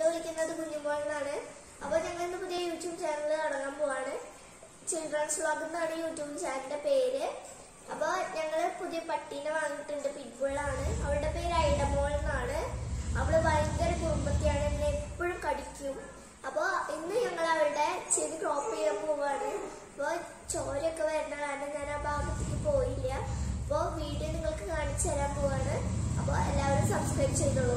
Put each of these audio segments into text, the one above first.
വിളിക്കുന്നത് കുഞ്ഞുമോൾ എന്നാണ് അപ്പോൾ ഞങ്ങൾ ഇന്ന് പുതിയ യൂട്യൂബ് ചാനൽ തുടങ്ങാൻ പോവാണ് ചിൽഡ്രൻസ് വ്ളോഗ് എന്നാണ് യൂട്യൂബ് ചാനലിന്റെ പേര് അപ്പോൾ ഞങ്ങൾ പുതിയ പട്ടീനെ വാങ്ങിയിട്ടുണ്ട് പിറ്റ്ബുള്ളാണ് അവളുടെ പേര് ഐഡമോൾ എന്നാണ് അവള് ഭയങ്കര കുടുംബത്തിയാണ് എന്നെ എപ്പോഴും കടിക്കും അപ്പോൾ ഇന്ന് ഞങ്ങൾ അവളുടെ ചെവി ക്രോപ്പ് ചെയ്യാൻ പോവാണ് അപ്പോൾ ചോരയൊക്കെ വരുന്ന കാരണം ഞാൻ ആ ഭാഗത്തേക്ക് പോയില്ല അപ്പോൾ വീഡിയോ നിങ്ങൾക്ക് കാണിച്ചു തരാൻ പോവാണ് അപ്പോൾ എല്ലാവരും സബ്സ്ക്രൈബ് ചെയ്തോളൂ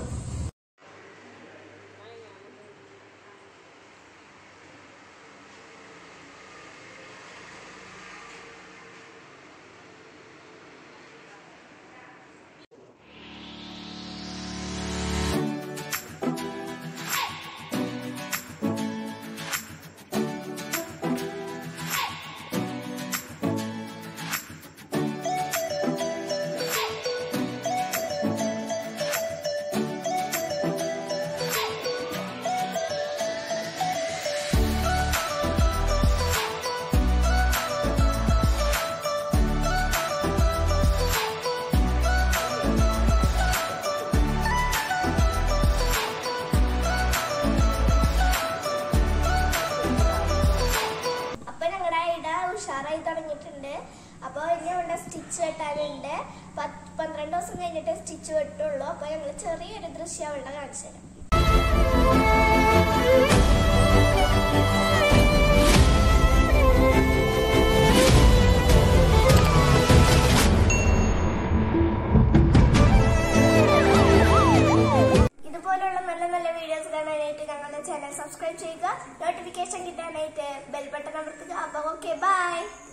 അപ്പൊ ഞങ്ങളുടെ ഇട ഉഷാറായി തുടങ്ങിയിട്ടുണ്ട് അപ്പൊ ഇനി ഇവിടെ സ്റ്റിച്ച് വെട്ടാനുണ്ട് പത്ത് പന്ത്രണ്ട് ദിവസം കഴിഞ്ഞിട്ട് സ്റ്റിച്ച് വെട്ടുള്ളൂ അപ്പൊ ഞങ്ങൾ ചെറിയൊരു ദൃശ്യം അവിടെ കാണിച്ചു തരാം ഇതുപോലുള്ള നല്ല നല്ല വീഡിയോസ് കാണാനായിട്ട് ഞങ്ങളുടെ ചാനൽ സബ്സ്ക്രൈബ് ചെയ്യുക നോട്ടിഫിക്കേഷൻ കിട്ടാനായിട്ട് ബെൽ ബട്ടൺ അമർത്തുക അപ്പൊ ഓക്കെ ബൈ